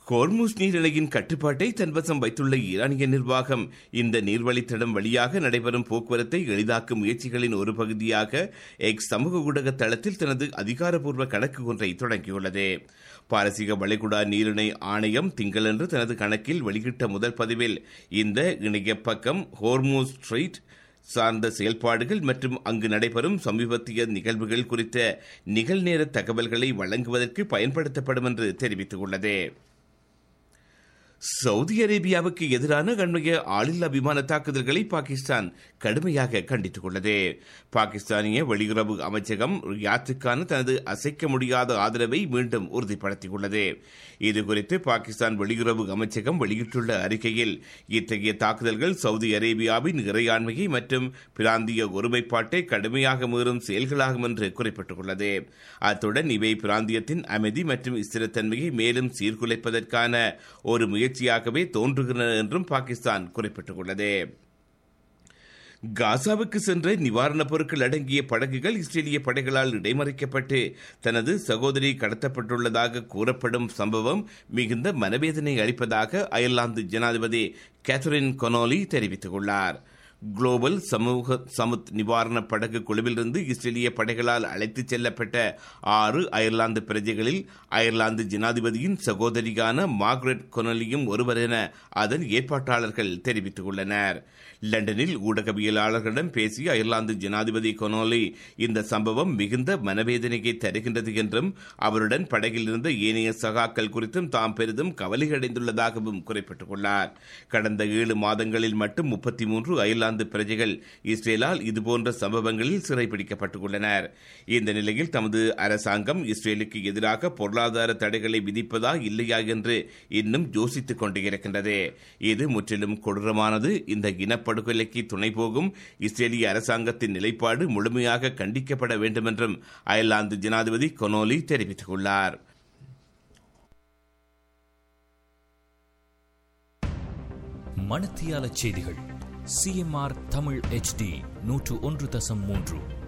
Hormuz நீரிணையின் கட்டுப்பாட்டை தன்வசம் வைத்துள்ள ஈரானிய நிர்வாகம் இந்த நீர்வழித்தடம் வழியாக நடைபெறும் போக்குவரத்தை எளிதாக்கும் முயற்சிகளின் ஒரு பகுதியாக எக்ஸ் சமூக ஊடக தளத்தில் தனது அதிகாரப்பூர்வ கணக்கு ஒன்றை தொடங்கியுள்ளது பாரசீக வளைகுடா நீரிணை ஆணையம் திங்களன்று தனது கணக்கில் வெளியிட்ட முதல் பதிவில் இந்த இணைய பக்கம் ஹோர்மூஸ் ஸ்ட்ரீட் சார்ந்த செயல்பாடுகள் மற்றும் அங்கு நடைபெறும் சமீபத்திய நிகழ்வுகள் குறித்த நிகழ்நேர தகவல்களை வழங்குவதற்கு பயன்படுத்தப்படும் என்று தெரிவித்துள்ளது சவுதி அரேபியாவுக்கு எதிரான அண்மைய ஆளில்லா விமான தாக்குதல்களை பாகிஸ்தான் கடுமையாக கண்டித்துள்ளது பாகிஸ்தானிய வெளியுறவு அமைச்சகம் ரியாத்துக்கான தனது அசைக்க முடியாத ஆதரவை மீண்டும் உறுதிப்படுத்தியுள்ளது இதுகுறித்து பாகிஸ்தான் வெளியுறவு அமைச்சகம் வெளியிட்டுள்ள அறிக்கையில் இத்தகைய தாக்குதல்கள் சவுதி அரேபியாவின் இறையாண்மையை மற்றும் பிராந்திய ஒருமைப்பாட்டை கடுமையாக மீறும் செயல்களாகும் என்று குறிப்பிட்டுள்ளது அத்துடன் இவை பிராந்தியத்தின் அமைதி மற்றும் ஸ்திரத்தன்மையை மேலும் சீர்குலைப்பதற்கான ஒரு முயற்சியாகவே தோன்றுகின்றன என்றும் பாகிஸ்தான் குறிப்பிட்டுள்ளது காசாவுக்கு சென்ற நிவாரணப் பொருட்கள் அடங்கிய படகுகள் இஸ்ரேலிய படைகளால் இடைமறிக்கப்பட்டு தனது சகோதரி கடத்தப்பட்டுள்ளதாக கூறப்படும் சம்பவம் மிகுந்த மனவேதனை அளிப்பதாக அயர்லாந்து ஜனாதிபதி கேத்தரின் கொனோலி தெரிவித்துள்ளார் குளோபல் சமூக சமுத் நிவாரண படகு குழுவிலிருந்து இஸ்ரேலிய படைகளால் அழைத்துச் செல்லப்பட்ட ஆறு அயர்லாந்து பிரஜைகளில் அயர்லாந்து ஜனாதிபதியின் சகோதரியான மார்க்ரெட் கொனலியும் ஒருவர் என அதன் ஏற்பாட்டாளர்கள் தெரிவித்துள்ளனர் லண்டனில் ஊடகவியலாளர்களிடம் பேசிய அயர்லாந்து ஜனாதிபதி கொனோலி இந்த சம்பவம் மிகுந்த மனவேதனையை தருகின்றது என்றும் அவருடன் படகில் இருந்த ஏனைய சகாக்கள் குறித்தும் தாம் பெரிதும் கவலையடைந்துள்ளதாகவும் குறிப்பிட்டுள்ளார் கடந்த ஏழு மாதங்களில் மட்டும் முப்பத்தி மூன்று அயர்லாந்து பிரஜைகள் இஸ்ரேலால் இதுபோன்ற சம்பவங்களில் சிறைப்பிடிக்கப்பட்டுள்ளனர் இந்த நிலையில் தமது அரசாங்கம் இஸ்ரேலுக்கு எதிராக பொருளாதார தடைகளை விதிப்பதா இல்லையா என்று இன்னும் யோசித்துக் கொண்டு இருக்கின்றது இது முற்றிலும் கொடூரமானது இந்த இனப்படுகொலைக்கு துணை போகும் இஸ்ரேலிய அரசாங்கத்தின் நிலைப்பாடு முழுமையாக கண்டிக்கப்பட வேண்டும் என்றும் அயர்லாந்து ஜனாதிபதி கொனோலி தெரிவித்துள்ளார் மணத்தியால செய்திகள் சிஎம்ஆர் தமிழ் ஹெச்டி நூற்று ஒன்று தசம் மூன்று